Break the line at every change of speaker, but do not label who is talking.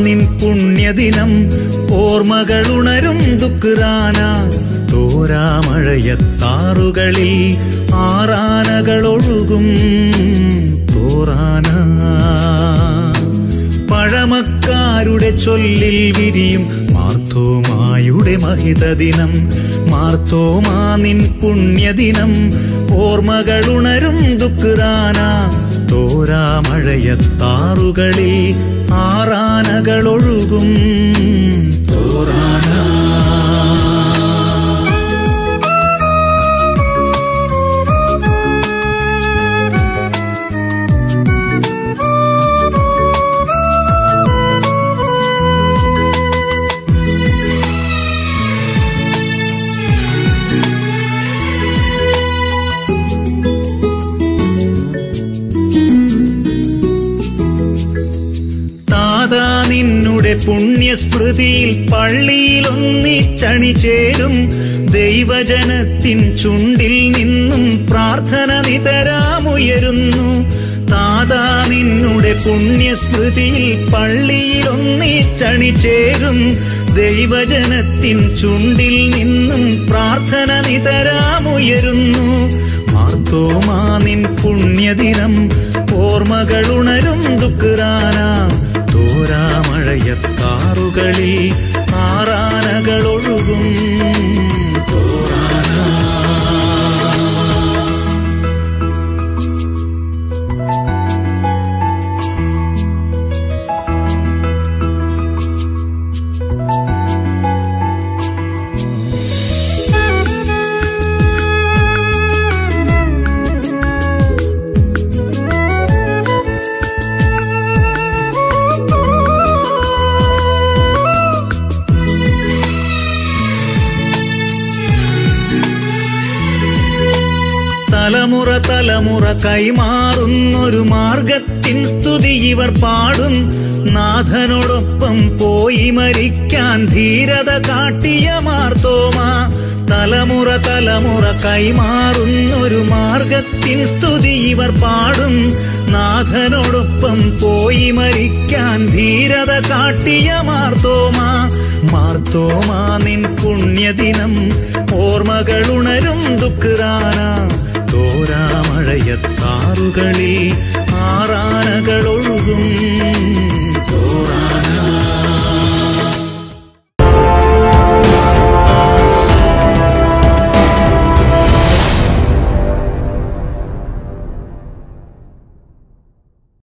നിൻ പുണ്യദിനം ഓർമ്മകളുണരും ദുഃഖാന തോരാമഴയത്താറുകളിൽ ആറാനകളൊഴുകും തോറാന പഴമക്കാരുടെ ചൊല്ലിൽ വിരിയും മാർത്തോമായുടെ മഹിത ദിനം മാർത്തോമാ നിൻ പുണ്യദിനം ഓർമ്മകളുണരും ദുഃഖാന തോരാമഴയത്താറുകളിൽ ആറാനകളൊഴുകും തോറാന താതാ നിന്നുടെ പുണ്യസ്മൃതിയിൽ പള്ളിയിൽ ഒന്നിച്ചണി ചേരും ദൈവജനത്തിൻ ചുണ്ടിൽ നിന്നും പ്രാർത്ഥന നിതരാമുയരുന്നു താതാ നിന്നുടെ പുണ്യസ്മൃതിയിൽ പള്ളിയിൽ ഒന്നിച്ചണി ചേരും ദൈവജനത്തിൻ ചുണ്ടിൽ നിന്നും പ്രാർത്ഥന നിതരാമുയരുന്നു മാർത്തോമാ നിൻ പുണ്യദിനം ഓർമ്മകളുണരും ദുഃഖാന തോരാമഴയത്താറുകളിൽ ആറാനകളൊഴുകും തോരാന തലമുറ തലമുറ കൈമാറുന്നൊരു മാർഗത്തിൻ സ്തുതി ഇവർ പാടും നാഥനോടൊപ്പം പോയി മരിക്കാൻ ധീരത കാട്ടിയ മാർത്തോമ തലമുറ തലമുറ കൈമാറുന്നൊരു മാർഗത്തിൻ സ്തുതി ഇവർ പാടും നാഥനോടൊപ്പം പോയി മരിക്കാൻ ധീരത കാട്ടിയ മാർത്തോമ മാർത്തോമാ നിൻ പുണ്യദിനം ഓർമ്മകളുണരും ദുഃഖാന തോരാമഴയത്താറുകളിൽ ആറാനകളൊഴുകും